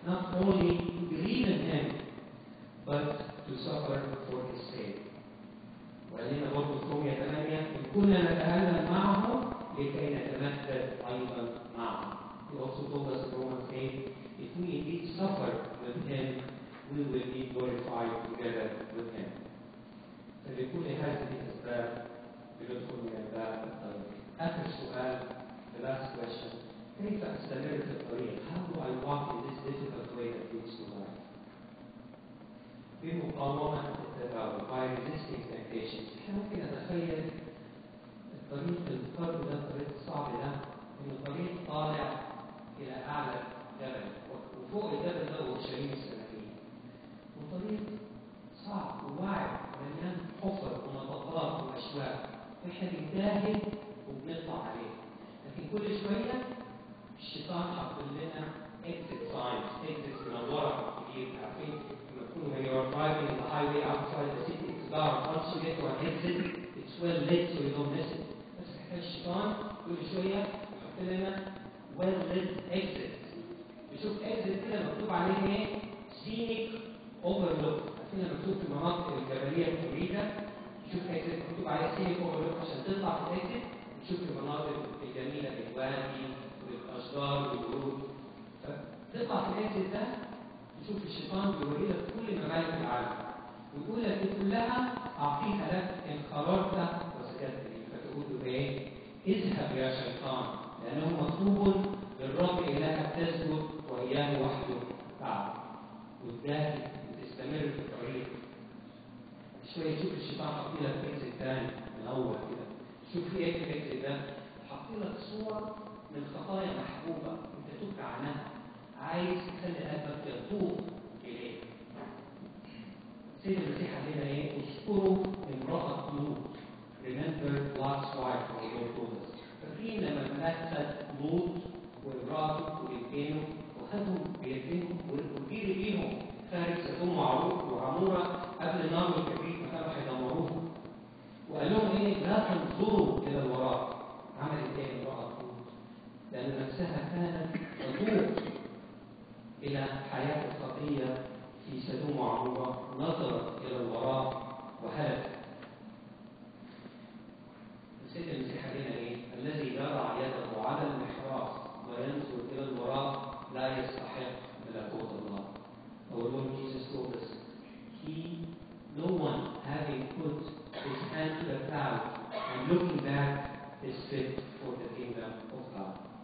not only to believe in Him, but to suffer for His sake. وقال لنا برضه في رومية 8 إن كنا نتألم معه لكي نتمثل أيضا معه. He also told us in Romans 8 if we indeed suffer with Him, we will be glorified together with Him. فلكل هذه الأسباب بندخل من الباب الطيب. آخر سؤال the last question كيف أستمر في الطريق؟ How do I walk in this difficult way that leads to life? بمقاومة التجارب by resisting temptations. احنا ممكن نتخيل الطريق القرب ده الطريق الصعب ده انه طريق طالع الى اعلى جبل وفوق الجبل ده اورشليم السماويه. وطريق صعب ووعر مليان حفر ومطبات واشواك واحنا بنجاهد وبنطلع عليه. لكن كل شويه الشيطان حط لنا exit signs exit منوره كتير عارفين لما تكونوا when you are driving in the highway outside the city it's dark once you get to an exit it's well lit so you don't miss it بس حكايه الشيطان كل شويه يحط لنا well lit exit نشوف exit كده مكتوب عليه ايه scenic overlook عارفين لما مكتوب في المناطق الجبليه البعيده نشوف exit مكتوب عليه scenic overlook عشان تطلع في الاكزت نشوف المناظر الجميله الوادي والاشجار والورود فتطلع في الاكزت ده تشوف الشيطان بيوري لك كل ممالك العالم ويقول لك دي كلها اعطيها لك ان قررت وسجدت لي فتقول له ايه؟ اذهب يا شيطان لانه مطلوب للرب الهك تسجد واياه وحده تعبد وتجاهد وتستمر في الطريق شويه تشوف الشيطان حاطط لك اكزت تاني من اول كده شوف في ايه في الاكزت ده حاط لك صور من خطايا محبوبه انت تبكى عنها عايز تخلي قلبك يتوب اليه سيد المسيح قال لنا ايه اذكروا امراه لوط remember Lot's wife or Lord told us فاكرين لما الملاك خد لوط وامراته وابنه وخدهم بيديهم وجري بيهم خارج سدوم وعموره قبل النار والكبريت ما كانوا هيدمروهم وقال لهم ايه لا تنظروا الى الوراء عملت ايه امراه لوط لان نفسها كانت تتوب إلى حياة الخطية في سدوم وعمورة نظرت إلى الوراء وهلكت